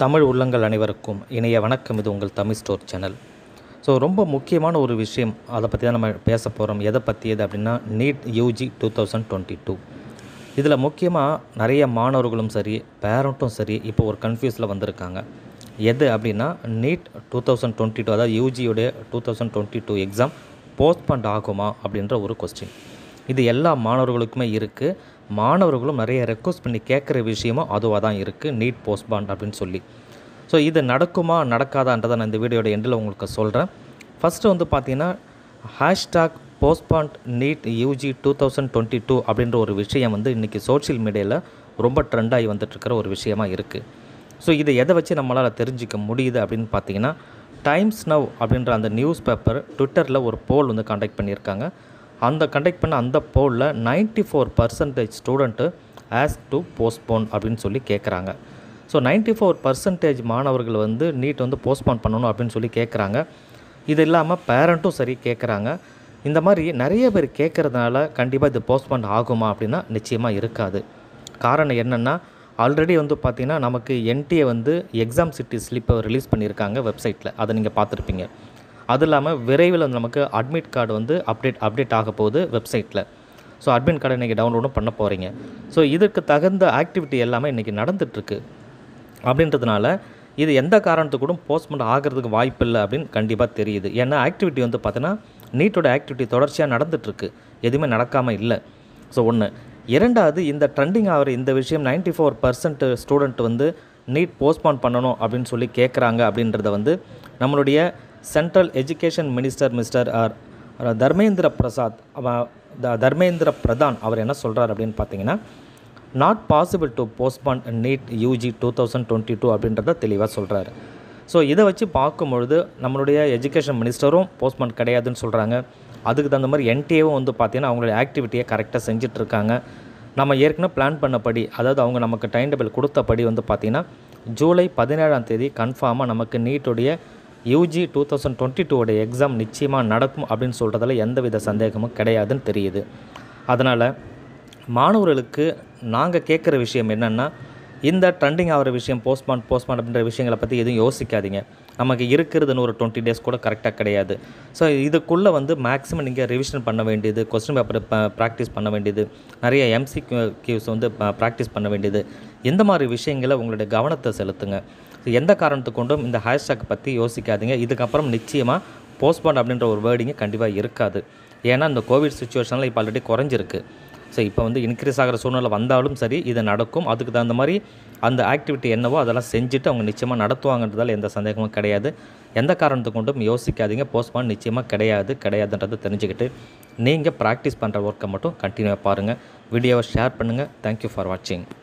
தமிழ் உள்ளங்கள் அனைவருக்கும் இணைய வணக்கம் இது உங்கள் தமிழ் ஸ்டோர் சேனல் ஸோ ரொம்ப முக்கியமான ஒரு விஷயம் அதை பற்றி தான் நம்ம பேச போகிறோம் எதை பற்றியது அப்படின்னா NEET UG two thousand twenty two இதில் முக்கியமாக நிறைய மாணவர்களும் சரி பேரண்ட்டும் சரி இப்போ ஒரு கன்ஃபியூஸில் வந்திருக்காங்க எது அப்படின்னா NEET two thousand twenty two அதாவது யூஜியோடைய two thousand twenty two exam postponed ஆகுமா அப்படின்ற ஒரு கொஸ்டின் இது எல்லா மாணவர்களுக்குமே இருக்குது மாணவர்களும் நிறைய ரெக்வஸ்ட் பண்ணி கேட்குற விஷயமும் அதுவாக தான் இருக்குது நீட் போஸ்ட்பாண்ட் அப்படின்னு சொல்லி ஸோ இது நடக்குமா நடக்காதான்றதை நான் இந்த வீடியோட எண்டில் உங்களுக்கு சொல்கிறேன் ஃபஸ்ட்டு வந்து பார்த்தீங்கன்னா hashtag postpone NEET UG two thousand twenty two அப்படின்ற ஒரு விஷயம் வந்து இன்றைக்கி சோஷியல் மீடியாவில் ரொம்ப ட்ரெண்டாகி வந்துட்டுருக்கிற ஒரு விஷயமா இருக்குது ஸோ இதை எதை வச்சு நம்மளால் தெரிஞ்சிக்க முடியுது அப்படின்னு பார்த்தீங்கன்னா டைம்ஸ் நவ் அப்படின்ற அந்த நியூஸ் பேப்பர் ட்விட்டரில் ஒரு போல் வந்து கண்டக்ட் பண்ணியிருக்காங்க அந்த கண்டக்ட் பண்ண அந்த போலில் ninety four percentage student ask to postpone அப்படின்னு சொல்லி கேட்குறாங்க ஸோ நைன்ட்டி ஃபோர் பர்சன்டேஜ் மாணவர்கள் வந்து நீட் வந்து போஸ்ட்போன் பண்ணணும் அப்படின்னு சொல்லி கேட்குறாங்க இது இல்லாமல் பேரண்ட்டும் சரி கேட்குறாங்க இந்த மாதிரி நிறைய பேர் கேட்குறதுனால கண்டிப்பாக இது போஸ்ட்போன் ஆகுமா அப்படின்னா நிச்சயமாக இருக்காது காரணம் என்னென்னா ஆல்ரெடி வந்து பார்த்திங்கன்னா நமக்கு என்டிஏ வந்து எக்ஸாம் சிட்டி ஸ்லிப்பை ரிலீஸ் பண்ணியிருக்காங்க வெப்சைட்டில் அதை நீங்கள் பார்த்துருப்பீங்க அது இல்லாமல் விரைவில் வந்து நமக்கு அட்மிட் கார்டு வந்து அப்டேட் அப்டேட் ஆக போகுது வெப்சைட்டில் ஸோ அட்மிட் கார்டை இன்றைக்கி டவுன்லோடும் பண்ண போகிறீங்க ஸோ இதற்கு தகுந்த ஆக்டிவிட்டி எல்லாமே இன்றைக்கி நடந்துகிட்ருக்கு அப்படின்றதுனால இது எந்த காரணத்துக்கு கூட போஸ்ட்மெண்ட் ஆகிறதுக்கு வாய்ப்பு இல்லை அப்படின்னு கண்டிப்பாக தெரியுது ஏன்னா ஆக்டிவிட்டி வந்து பார்த்தீங்கன்னா நீட்டோட ஆக்டிவிட்டி தொடர்ச்சியாக நடந்துகிட்ருக்கு எதுவுமே நடக்காமல் இல்லை ஸோ ஒன்று இரண்டாவது இந்த ட்ரெண்டிங் ஆகிற இந்த விஷயம் நைன்ட்டி ஃபோர் பர்சன்ட் ஸ்டூடெண்ட் வந்து நீட் போஸ்ட்பான் பண்ணணும் அப்படின்னு சொல்லி கேட்குறாங்க அப்படின்றத வந்து நம்மளுடைய central education minister mister R Dharmendra Prasad அவ- த- தர்மேந்திர பிரதான் அவர் என்ன சொல்கிறார் அப்படின்னு பார்த்தீங்கன்னா not possible to postpone NEET UG two thousand twenty two அப்படின்றத தெளிவாக சொல்கிறாரு ஸோ இதை வச்சு பார்க்கும்பொழுது நம்மளுடைய எஜுகேஷன் மினிஸ்டரும் போஸ்ட்பான் கிடையாதுன்னு சொல்கிறாங்க அதுக்கு தகுந்த மாதிரி என்டிஏவும் வந்து பார்த்தீங்கன்னா அவங்களுடைய ஆக்டிவிட்டியை கரெக்டாக செஞ்சிட்ருக்காங்க நம்ம ஏற்கனவே பிளான் பண்ணபடி அதாவது அவங்க நமக்கு டைம் டேபிள் கொடுத்தபடி வந்து பார்த்திங்கன்னா ஜூலை பதினேழாம் தேதி கன்ஃபார்மாக நமக்கு நீட்டுடைய யூஜி டூ தௌசண்ட் டுவெண்ட்டி டூவோடைய எக்ஸாம் நிச்சயமாக நடக்கும் அப்படின்னு சொல்கிறதுல எந்தவித சந்தேகமும் கிடையாதுன்னு தெரியுது அதனால் மாணவர்களுக்கு நாங்கள் கேட்குற விஷயம் என்னென்னா இந்த ட்ரெண்டிங் ஆகிற விஷயம் போஸ்ட்பான் போஸ்ட்பான் அப்படின்ற விஷயங்களை பற்றி எதுவும் யோசிக்காதீங்க நமக்கு இருக்கிறதுன்னு ஒரு டுவெண்ட்டி டேஸ் கூட கரெக்டாக கிடையாது ஸோ இதுக்குள்ளே வந்து மேக்ஸிமம் நீங்கள் ரிவிஷன் பண்ண வேண்டியது கொஸ்டின் பேப்பர் ப்ராக்டிஸ் பண்ண வேண்டியது நிறைய எம்சி கியூஸ் வந்து ப்ராக்டிஸ் பண்ண வேண்டியது இந்த மாதிரி விஷயங்களை உங்களுடைய கவனத்தை செலுத்துங்க ஸோ எந்த காரணத்துக்கு கொண்டும் இந்த ஹேஷ்டாக் பற்றி யோசிக்காதீங்க இதுக்கப்புறம் நிச்சயமாக போஸ்ட்பான் அப்படின்ற ஒரு வேர்டிங்க கண்டிப்பாக இருக்காது ஏன்னா இந்த கோவிட் சுச்சுவேஷனில் இப்போ ஆல்ரெடி குறைஞ்சிருக்கு ஸோ இப்போ வந்து இன்க்ரீஸ் ஆகிற சூழ்நிலை வந்தாலும் சரி இது நடக்கும் அதுக்கு தகுந்த மாதிரி அந்த ஆக்டிவிட்டி என்னவோ அதெல்லாம் செஞ்சுட்டு அவங்க நிச்சயமாக நடத்துவாங்கன்றதால எந்த சந்தேகமும் கிடையாது எந்த காரணத்துக்கு கொண்டும் யோசிக்காதீங்க போஸ்ட்பான் நிச்சயமாக கிடையாது கிடையாதுன்றதை தெரிஞ்சுக்கிட்டு நீங்கள் ப்ராக்டிஸ் பண்ணுற ஒர்க்கை மட்டும் கண்டினியூவாக பாருங்கள் வீடியோவை ஷேர் பண்ணுங்கள் தேங்க்யூ ஃபார் வாட்சிங்